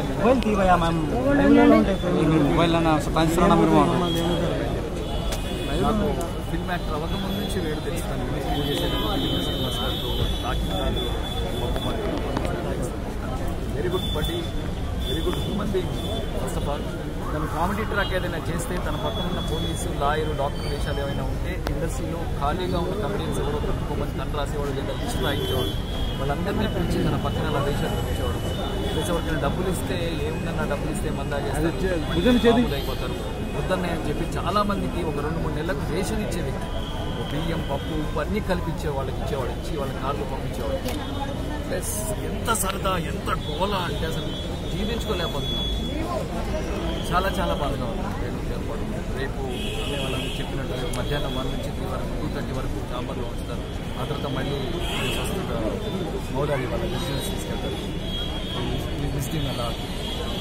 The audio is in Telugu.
मोबाइल थी भैया मैम मोबाइल ना पंचना नंबर నాకు ఫిల్మ్ యాక్టర్ అవ్వకముందు నుంచి వేడు తెలుస్తాను ఫిల్మ్ చేసేటప్పుడు శ్రీనివాస్ గారితో document very good buddy very good human being first of all తను కామెడీ ట్రాక్ ఏదైనా చేస్తే తన పక్కన ఉన్న పోలీసు లాయరు డాక్టర్ వేషాలు ఏమైనా ఉంటే ఇండస్ట్రీలో ఖాళీగా ఉన్న కమెడియన్స్ ఎవరో కనుక్కోమని తను రాసేవాడు లేదా లిస్ట్ రాయించేవాడు వాళ్ళందరినీ పిలిచి తన పక్కన అలా వేషాలు చూపించేవాడు ప్లస్ ఎవరికైనా డబ్బులు ఇస్తే ఏముందన్నా డబ్బులు ఇస్తే మందా చేస్తారు అయిపోతారు వద్దన్నాయి అని చెప్పి చాలా మందికి ఒక రెండు మూడు నెలలకు రేషన్ ఇచ్చే వ్యక్తి ఓ బియ్యం పప్పు ఉప్పు అన్నీ కలిపించే వాళ్ళకి ఇచ్చేవాడు ఇచ్చి వాళ్ళ కార్లు పంపించేవాడు ప్లస్ ఎంత సరదా ఎంత గోల అంటే అసలు జీవించుకోలేకపోతున్నాం చాలా చాలా బాధగా ఉంది రేపు ఏర్పాటు రేపు అనే వాళ్ళని చెప్పినట్టు రేపు మధ్యాహ్నం వన్ నుంచి త్రీ వరకు టూ థర్టీ వరకు చాంబర్లో ఉంచుతారు ఆ తర్వాత మళ్ళీ స్వస్థత మౌలాలి వాళ్ళ బిజినెస్ తీసుకెళ్తారు విజిటింగ్ అలా